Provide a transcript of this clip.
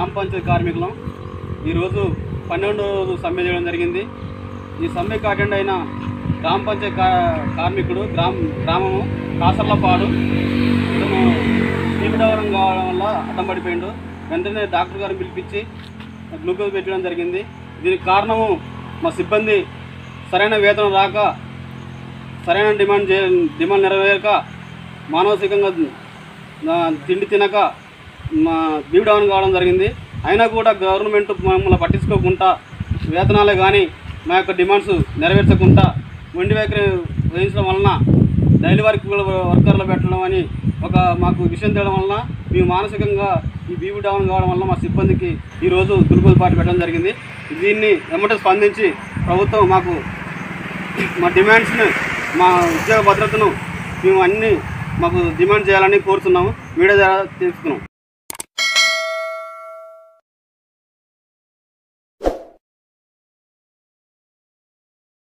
గ్రామ పంచాయతీ కార్మికులం ఈరోజు పన్నెండో రోజు సమ్మె చేయడం జరిగింది ఈ సమ్మెకు అటెండ్ అయిన గ్రామ పంచాయతీ కా- కార్మికుడు గ్రామ గ్రామము కాసర్లపాడు ఇతను తీపిడవరం కావడం వల్ల అడ్డం పడిపోయిండు వెంటనే డాక్టర్ గారిని పిలిపించి గ్లూకోజ్ పెట్టడం జరిగింది దీనికి కారణము మా సిబ్బంది సరైన వేతనం రాక సరైన డిమాండ్ చే డిమాండ్ నెరవేరక మానసికంగా ఆ, తిండి తినక మా బీవ్ డౌన్ కావడం జరిగింది అయినా కూడా గవర్నమెంట్ మమ్మల్ని పట్టించుకోకుండా వేతనాలే కానీ మా యొక్క డిమాండ్స్ నెరవేర్చకుండా మొండి వైఖరి వహించడం వలన డైలీ వర్క్ వర్కర్లు పెట్టడం అని ఒక మాకు విషయం తెలియడం వలన మేము మానసికంగా ఈ బీవీ డౌన్ కావడం వల్ల మా సిబ్బందికి ఈరోజు గ్లూకోజ్ పాటు పెట్టడం జరిగింది దీన్ని వెంబట స్పందించి ప్రభుత్వం మాకు మా డిమాండ్స్ని మా ఉద్యోగ భద్రతను మేము అన్ని మాకు డిమాండ్ చేయాలని కోరుతున్నాము మీడియా ద్వారా తెలుసుకున్నాం